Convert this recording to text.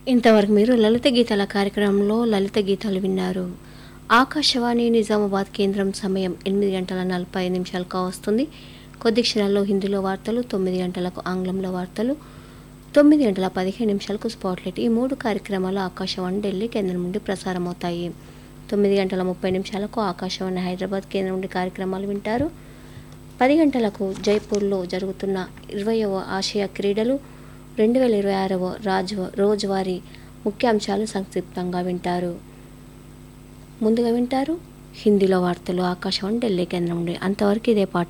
ఇంతవరకు మీరు లలిత గీతాల కార్యక్రమంలో లలిత గీతాలు విన్నారు ఆకాశవాణి నిజామాబాద్ కేంద్రం సమయం ఎనిమిది గంటల నలభై ఐదు నిమిషాలకు వస్తుంది కొద్ది క్షణాల్లో హిందీలో వార్తలు తొమ్మిది గంటలకు ఆంగ్లంలో వార్తలు తొమ్మిది గంటల పదిహేను నిమిషాలకు స్పాట్లైట్ ఈ మూడు కార్యక్రమాలు ఆకాశవాణి ఢిల్లీ కేంద్రం నుండి ప్రసారమవుతాయి తొమ్మిది గంటల ముప్పై నిమిషాలకు ఆకాశవాణి హైదరాబాద్ కేంద్రం నుండి కార్యక్రమాలు వింటారు పది గంటలకు జైపూర్లో జరుగుతున్న ఇరవయవ ఆసియా క్రీడలు రెండు వేల ఇరవై ఆరవ రాజు రోజువారీ ముఖ్యాంశాలు సంక్షిప్తంగా వింటారు ముందుగా వింటారు హిందీలో వార్తలు ఆకాశవాణి ఢిల్లీ కేంద్రం నుండి అంతవరకు ఇదే పాట